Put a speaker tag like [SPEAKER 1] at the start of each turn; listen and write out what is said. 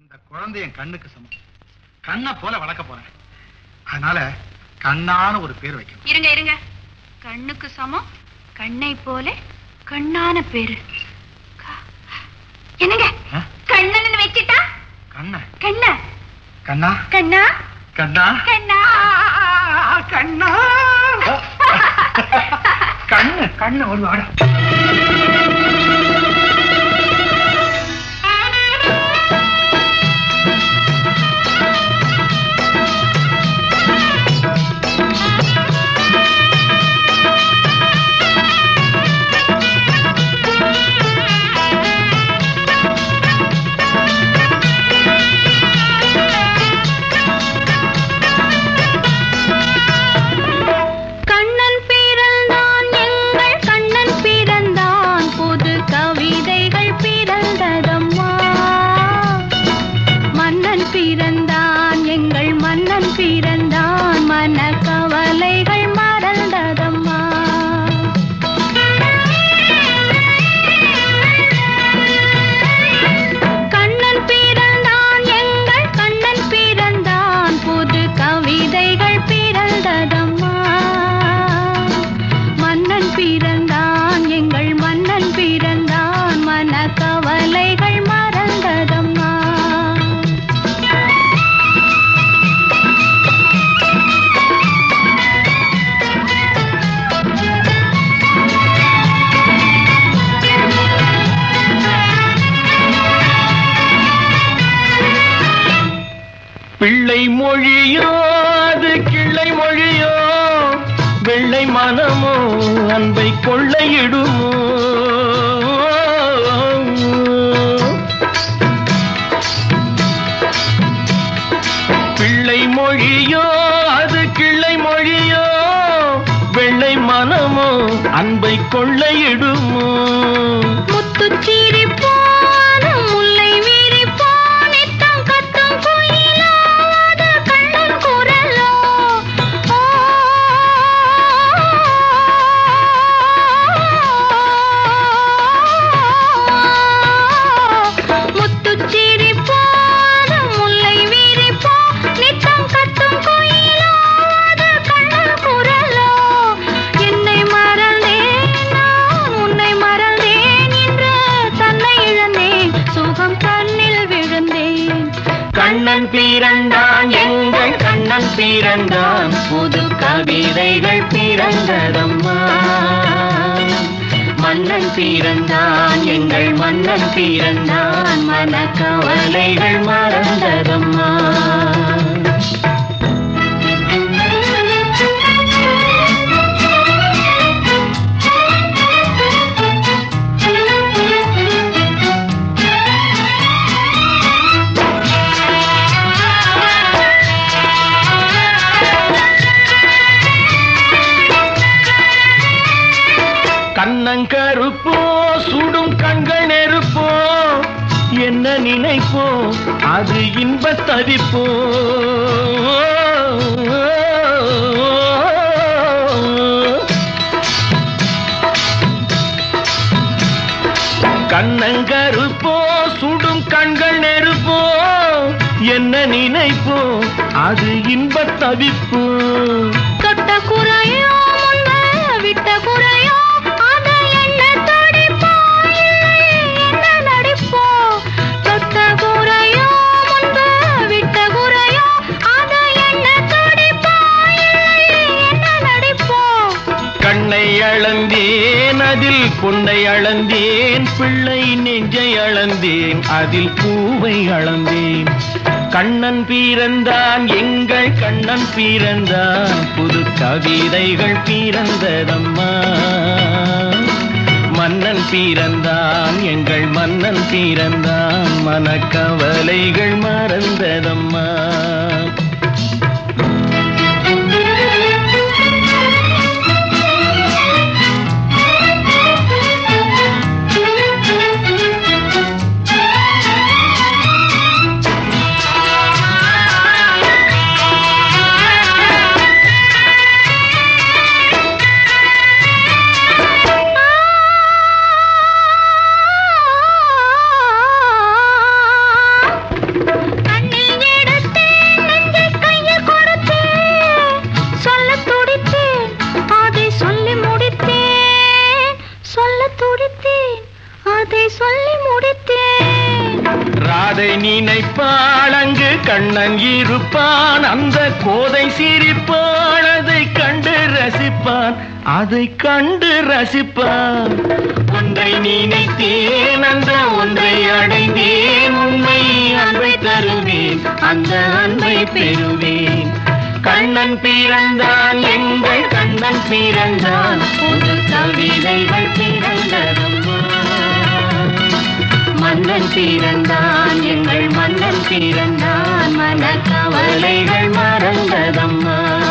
[SPEAKER 1] அந்த குழந்தை என் கண்ணுக்கு சமம் கண்ணை போல வளர்க்க போறேன் அதனால கண்ணான ஒரு பேர் வைக்கணும்
[SPEAKER 2] இருங்க இருங்க கண்ணுக்கு சமம் கண்ணை போல கண்ணான பேரு க- என்னங்க
[SPEAKER 1] ஆ?
[SPEAKER 2] கண்ணன் வச்சுட்டா
[SPEAKER 1] கண்ண
[SPEAKER 2] கண்ண
[SPEAKER 1] கண்ணா
[SPEAKER 2] கண்ணா
[SPEAKER 1] கண்ணா
[SPEAKER 2] கண்ணா
[SPEAKER 1] கண்ணா கண்ணு கண்ணு ஒரு வாடா
[SPEAKER 2] கண்ணன் பிறந்தான் எங்கள் கண்ணன் பிறந்தான் புது கவிதைகள் பிறந்ததம்மா மன்னன் பிறந்தான் எங்கள் மன்னன் பிறந்தான் மன கவலைகள் மறந்ததம்மா கண்ணன் பிறந்தான் எங்கள் கண்ணன் பிறந்தான் புது கவிதைகள் பிறந்ததம்மா மன்னன் பிறந்தான் எங்கள் மன்னன் பிறந்தான் மன கவலைகள் மறந்ததம்மா
[SPEAKER 3] பிள்ளை மொழியோ அது கிள்ளை மொழியோ வெள்ளை மனமோ அன்பை கொள்ளையிடுமோ பிள்ளை மொழியோ அது கிள்ளை மொழியோ வெள்ளை மனமோ அன்பை கொள்ளையிடுமோ
[SPEAKER 2] முத்துச்சீரி போன முல்லை வீரி போனித்தம் கத்தும் குயிலோ அது கண்ணன் குரலோ ஓ, முத்துச்சீரி போன முல்லை வீரி போ நித்தம் கத்தும் குயிலோ அது கண்ணன் குரலோ என்னை மறந்தேன் நான் உன்னை மறந்தேன் என்று தன்னை இழந்தேன் சுகம் தன்னில் விழுந்தேன்
[SPEAKER 3] கண்ணன் பிறந்தான் எங்கள் கண்ணன் பிறந்தான் புது கவிதைகள் பிறந்ததம்மா மன்னன் பிறந்தான் எங்கள் மன்னன் பிறந்தான் மன கவலைகள் மறந்ததம்மா கண்ணங்கருப்போ சுடும் கண்கள் நெருப்போ என்ன நினைப்போ அது இன்பத் தவிப்போ கண்ணங்கருப்போ சுடும் கண்கள் நெருப்போ என்ன நினைப்போ அது இன்பத் தவிப்போ
[SPEAKER 2] தொட்ட குறையோ முன்பு விட்ட குறையோ அதை என்ன தடிப்போ இல்லை என்ன நடிப்போ தொட்ட குறையோ முன்பு விட்ட குறையோ அதை என்ன தடிப்போ இல்லை என்ன நடிப்போ
[SPEAKER 3] கண்ணை அளந்தேன் அதில் பொன்னை அளந்தேன் பிள்ளை நெஞ்சை அளந்தேன் அதில் பூவை அளந்தேன் கண்ணன் பிறந்தான் எங்கள் கண்ணன் பிறந்தான் புது கவிதைகள் பிறந்ததம்மா மன்னன் பிறந்தான் எங்கள் மன்னன் பிறந்தான் மனக்கவலைகள் மறந்ததம்மா ராதை நினைப்பாள் அங்கு கண்ணன் இருப்பான் அந்த கோதை சிரிப்பாள் அதை கண்டு ரசிப்பான் அதை கண்டு ரசிப்பான் ஒன்றை நினைத்தேன் அந்த ஒன்றை அடைந்தேன் உண்மை அன்பை தருவேன் அந்த அன்பை பெறுவேன் கண்ணன் பிறந்தான் எங்கள் கண்ணன் பிறந்தான் புது கவிதைகள் பிறந்ததம்மா மன்னன் பிறந்தான் எங்கள் மன்னன் பிறந்தான் மனக்கவலைகள் மறந்ததம்மா